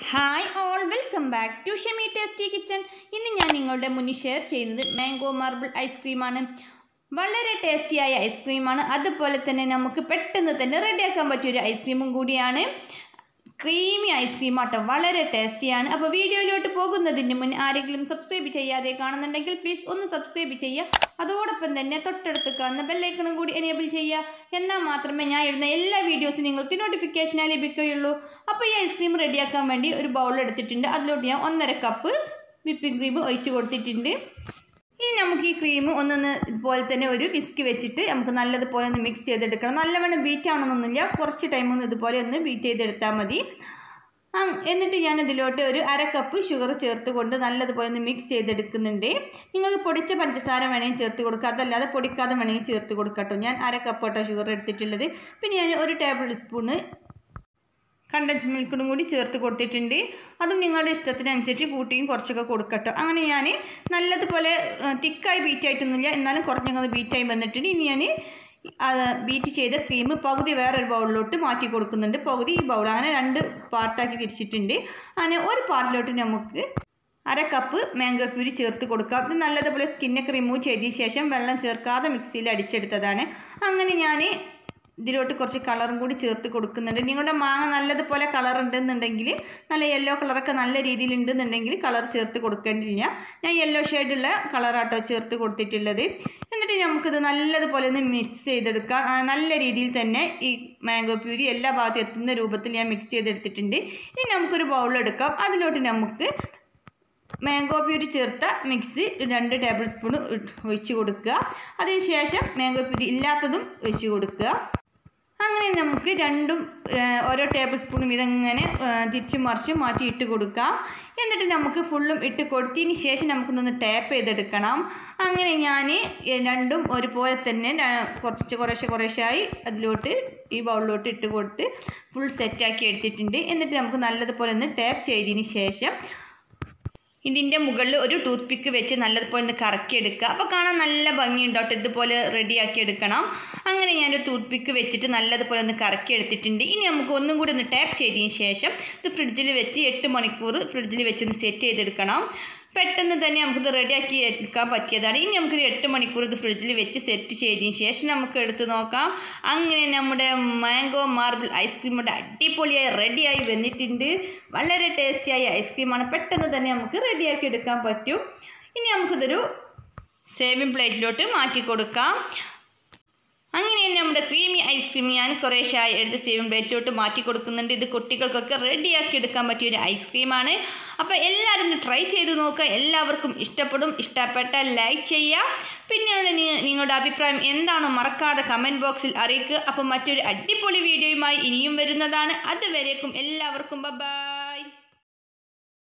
hi all welcome back to Shemi tasty kitchen ഇന്ന് ഞാൻ നിങ്ങളുടെ മുന്നിൽ ഷെയർ ചെയ്യുന്നത് മാംഗോ മാർബിൾ ഐസ്ക്രീമാണ് വളരെ ടേസ്റ്റിയായ ഐസ്ക്രീമാണ് അതുപോലെ തന്നെ നമുക്ക് പെട്ടെന്ന് തന്നെ റെഡിയാക്കാൻ പറ്റിയൊരു ഐസ്ക്രീമും കൂടിയാണ് ക്രീമി ഐസ്ക്രീം ആട്ടോ വളരെ ടേസ്റ്റിയാണ് അപ്പോൾ വീഡിയോയിലോട്ട് പോകുന്നതിന് മുന്നേ ആരെങ്കിലും സബ്സ്ക്രൈബ് ചെയ്യാതെ കാണുന്നുണ്ടെങ്കിൽ പ്ലീസ് ഒന്ന് സബ്സ്ക്രൈബ് ചെയ്യുക അതോടൊപ്പം തന്നെ തൊട്ടടുത്ത് കാണുന്ന ബെല്ലൈക്കണും കൂടി എനേബിൾ ചെയ്യുക എന്നാൽ മാത്രമേ ഞാൻ ഇടുന്ന എല്ലാ വീഡിയോസും നിങ്ങൾക്ക് നോട്ടിഫിക്കേഷനായി ലഭിക്കുകയുള്ളൂ അപ്പോൾ ഈ ഐസ്ക്രീം റെഡിയാക്കാൻ വേണ്ടി ഒരു ബൗൾ എടുത്തിട്ടുണ്ട് അതിലോട്ട് ഞാൻ ഒന്നര കപ്പ് വിപ്പിംഗ് ക്രീം ഒഴിച്ച് കൊടുത്തിട്ടുണ്ട് ഇനി നമുക്ക് ഈ ക്രീം ഒന്നൊന്ന് ഇതുപോലെ തന്നെ ഒരു വിസ്ക് വെച്ചിട്ട് നമുക്ക് നല്ലതുപോലെ ഒന്ന് മിക്സ് ചെയ്തെടുക്കണം നല്ലവണ്ണം ബീറ്റ് ആവണമെന്നൊന്നുമില്ല കുറച്ച് ടൈം ഒന്ന് ഇതുപോലെ ഒന്ന് ബീറ്റ് ചെയ്തെടുത്താൽ മതി ആ, എന്നിട്ട് ഞാൻ ഇതിലോട്ട് ഒരു അര കപ്പ് ഷുഗർ ചേർത്ത് കൊണ്ട് നല്ലതുപോലെ ഒന്ന് മിക്സ് ചെയ്തെടുക്കുന്നുണ്ട് നിങ്ങൾക്ക് പൊടിച്ച പഞ്ചസാര വേണമെങ്കിൽ ചേർത്ത് കൊടുക്കുക അതല്ലാതെ പൊടിക്കാതെ വേണമെങ്കിൽ ചേർത്ത് കൊടുക്കട്ടോ ഞാൻ അര കപ്പ് കേട്ടോ ഷുഗർ എടുത്തിട്ടുള്ളത് പിന്നെ ഞാൻ ഒരു ടേബിൾ സ്പൂണ് കണ്ടൻസ് മിൽക്കും കൂടി ചേർത്ത് കൊടുത്തിട്ടുണ്ട് അതും നിങ്ങളുടെ ഇഷ്ടത്തിനനുസരിച്ച് കൂട്ടിയും കുറച്ചൊക്കെ കൊടുക്കട്ടോ അങ്ങനെ ഞാൻ നല്ലതുപോലെ തിക്കായി ബീറ്റായിട്ടൊന്നുമില്ല എന്നാലും കുറഞ്ഞൊക്കെ ബീറ്റായി വന്നിട്ടുണ്ട് ഇനി ഞാൻ ബീറ്റ് ചെയ്ത ക്രീം പകുതി വേറൊരു ബൗളിലോട്ട് മാറ്റി കൊടുക്കുന്നുണ്ട് പകുതി ഈ ബൗൾ അങ്ങനെ രണ്ട് പാർട്ടാക്കി തിരിച്ചിട്ടുണ്ട് അങ്ങനെ ഒരു പാർട്ടിലോട്ട് നമുക്ക് അര കപ്പ് മാംഗോ പ്യൂരി ചേർത്ത് കൊടുക്കാം ഇത് നല്ലതുപോലെ സ്കിന്നൊക്കെ റിമൂവ് ചെയ്തതിന് ശേഷം വെള്ളം ചേർക്കാതെ മിക്സിയിൽ അടിച്ചെടുത്തതാണ് അങ്ങനെ ഞാൻ ഇതിലോട്ട് കുറച്ച് കളറും കൂടി ചേർത്ത് കൊടുക്കുന്നുണ്ട് നിങ്ങളുടെ മാങ്ങ നല്ലതുപോലെ കളർ ഉണ്ടെന്നുണ്ടെങ്കിൽ നല്ല യെല്ലോ കളറൊക്കെ നല്ല രീതിയിൽ ഉണ്ടെന്നുണ്ടെങ്കിൽ കളർ ചേർത്ത് കൊടുക്കേണ്ടില്ല ഞാൻ യെല്ലോ ഷെയ്ഡുള്ള കളറാട്ടോ ചേർത്ത് കൊടുത്തിട്ടുള്ളത് എന്നിട്ട് നമുക്കിത് നല്ലതുപോലെ ഒന്ന് മിക്സ് ചെയ്തെടുക്കാം ആ, നല്ല രീതിയിൽ തന്നെ ഈ മാംഗോ പ്യൂരി എല്ലാ ഭാഗത്തും എത്തുന്ന രൂപത്തിൽ ഞാൻ മിക്സ് ചെയ്തെടുത്തിട്ടുണ്ട് ഇനി നമുക്കൊരു ബൗളെടുക്കാം അതിലോട്ട് നമുക്ക് മാംഗോ പ്യൂരി ചേർത്ത മിക്സ് രണ്ട് ടേബിൾ സ്പൂൺ ഒഴിച്ച് കൊടുക്കുക അതിനുശേഷം മാംഗോ പ്യൂരി ഇല്ലാത്തതും ഒഴിച്ച് കൊടുക്കുക അങ്ങനെ നമുക്ക് രണ്ടും ആ, ഓരോ ടേബിൾ സ്പൂൺ വീതം ഇങ്ങനെ ആ, തിരിച്ചും മറിച്ചും മാറ്റി ഇട്ട് കൊടുക്കാം എന്നിട്ട് നമുക്ക് ഫുള്ളും ഇട്ട് കൊടുത്തതിന് ശേഷം നമുക്കൊന്ന് ടാപ്പ് ചെയ്തെടുക്കണം അങ്ങനെ ഞാൻ രണ്ടും ഒരുപോലെ തന്നെ ര- കുറച്ച് കുറേശ്ശെ കുറേശ്ശായി അതിലോട്ട് ഈ ബൗളിലോട്ട് ഇട്ട് കൊടുത്ത് ഫുൾ സെറ്റാക്കി എടുത്തിട്ടുണ്ട് എന്നിട്ട് നമുക്ക് നല്ലതുപോലെ ഒന്ന് ടാപ്പ് ചെയ്തതിന് ശേഷം ഇതിൻ്റെ മുകളിൽ ഒരു ടൂത്ത് പിക്ക് വെച്ച് നല്ലതുപോലെ ഒന്ന് കറക്കിയെടുക്കുക അപ്പോൾ കാണാൻ നല്ല ഭംഗിയുണ്ടോട്ടെ ഇതുപോലെ റെഡിയാക്കി എടുക്കണം അങ്ങനെ ഞാനൊരു ടൂത്ത് പിക്ക് വെച്ചിട്ട് നല്ലതുപോലെ ഒന്ന് കറക്കി എടുത്തിട്ടുണ്ട് ഇനി നമുക്ക് ഒന്നും കൂടി ഒന്ന് ടാപ്പ് ചെയ്തതിന് ശേഷം ഇത് ഫ്രിഡ്ജിൽ വെച്ച് എട്ട് മണിക്കൂർ ഫ്രിഡ്ജിൽ വെച്ച് ഒന്ന് സെറ്റ് ചെയ്തെടുക്കണം പെട്ടെന്ന് തന്നെ നമുക്കിത് റെഡിയാക്കി എടുക്കാൻ പറ്റിയതാണ് ഇനി നമുക്കൊരു എട്ട് മണിക്കൂർ ഇത് ഫ്രിഡ്ജിൽ വെച്ച് സെറ്റ് ചെയ്തതിന് ശേഷം നമുക്ക് എടുത്ത് നോക്കാം അങ്ങനെ നമ്മുടെ മാംഗോ മാർബിൾ ഐസ്ക്രീം ഇവിടെ അടിപൊളിയായി റെഡിയായി വന്നിട്ടുണ്ട് വളരെ ടേസ്റ്റിയായ ഐസ്ക്രീമാണ് പെട്ടെന്ന് തന്നെ നമുക്ക് റെഡിയാക്കി എടുക്കാൻ പറ്റും ഇനി നമുക്കിതൊരു സേവിങ് പ്ലേറ്റിലോട്ട് മാറ്റി കൊടുക്കാം അങ്ങനെ നമ്മുടെ ക്രീമി ഐസ്ക്രീം ഞാൻ കുറേശ്ശായി എടുത്ത് സേവിങ് പ്ലേറ്റിലോട്ട് മാറ്റി കൊടുക്കുന്നുണ്ട് ഇത് കുട്ടികൾക്കൊക്കെ റെഡിയാക്കി എടുക്കാൻ പറ്റിയ ഒരു ഐസ്ക്രീമാണ് അപ്പോൾ എല്ലാവരും ഒന്ന് ട്രൈ ചെയ്ത് നോക്കുക എല്ലാവർക്കും ഇഷ്ടപ്പെടും ഇഷ്ടപ്പെട്ട ലൈക്ക് ചെയ്യുക പിന്നെ നി- നിങ്ങളുടെ അഭിപ്രായം എന്താണോ മറക്കാതെ കമൻറ്റ് ബോക്സിൽ അറിയിക്കുക അപ്പോൾ മറ്റൊരു അടിപൊളി വീഡിയോയുമായി ഇനിയും വരുന്നതാണ് അതുവരേക്കും എല്ലാവർക്കും ബൈ